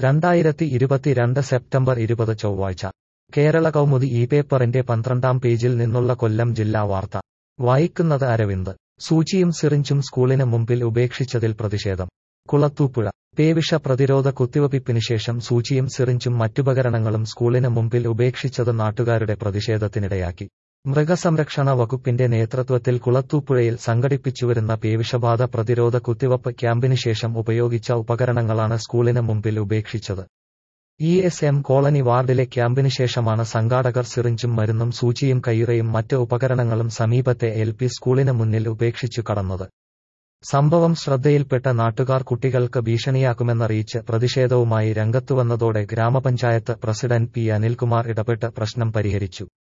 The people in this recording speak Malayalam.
രണ്ടായിരത്തി ഇരുപത്തിരണ്ട് സെപ്റ്റംബർ ഇരുപത് ചൊവ്വാഴ്ച കേരള കൗമുദി ഈ പേപ്പറിന്റെ പന്ത്രണ്ടാം പേജിൽ നിന്നുള്ള കൊല്ലം ജില്ലാ വാർത്ത വായിക്കുന്നത് അരവിന്ദ് സൂചിയും സിറിഞ്ചും സ്കൂളിന് മുമ്പിൽ ഉപേക്ഷിച്ചതിൽ പ്രതിഷേധം കുളത്തൂപ്പുഴ പേവിഷ പ്രതിരോധ കുത്തിവയ്പ്പിന് ശേഷം സൂചിയും സിറിഞ്ചും മറ്റുപകരണങ്ങളും സ്കൂളിന് മുമ്പിൽ ഉപേക്ഷിച്ചത് നാട്ടുകാരുടെ പ്രതിഷേധത്തിനിടയാക്കി മൃഗസംരക്ഷണ വകുപ്പിന്റെ നേതൃത്വത്തിൽ കുളത്തൂപ്പുഴയിൽ സംഘടിപ്പിച്ചുവരുന്ന പേവിഷബാധ പ്രതിരോധ കുത്തിവയ്പ്പ് ക്യാമ്പിന് ശേഷം ഉപയോഗിച്ച ഉപകരണങ്ങളാണ് സ്കൂളിന് മുമ്പിൽ ഉപേക്ഷിച്ചത് ഇ എസ് എം കോളനി വാർഡിലെ ക്യാമ്പിന് ശേഷമാണ് സംഘാടകർ സിറിഞ്ചും മരുന്നും സൂചിയും കയ്യുറയും മറ്റ് ഉപകരണങ്ങളും സമീപത്തെ എൽ പി സ്കൂളിന് മുന്നിൽ ഉപേക്ഷിച്ചു കടന്നത് സംഭവം ശ്രദ്ധയിൽപ്പെട്ട നാട്ടുകാർ കുട്ടികൾക്ക് ഭീഷണിയാക്കുമെന്നറിയിച്ച് പ്രതിഷേധവുമായി രംഗത്തുവന്നതോടെ ഗ്രാമപഞ്ചായത്ത് പ്രസിഡന്റ് പി അനിൽകുമാർ ഇടപെട്ട് പ്രശ്നം പരിഹരിച്ചു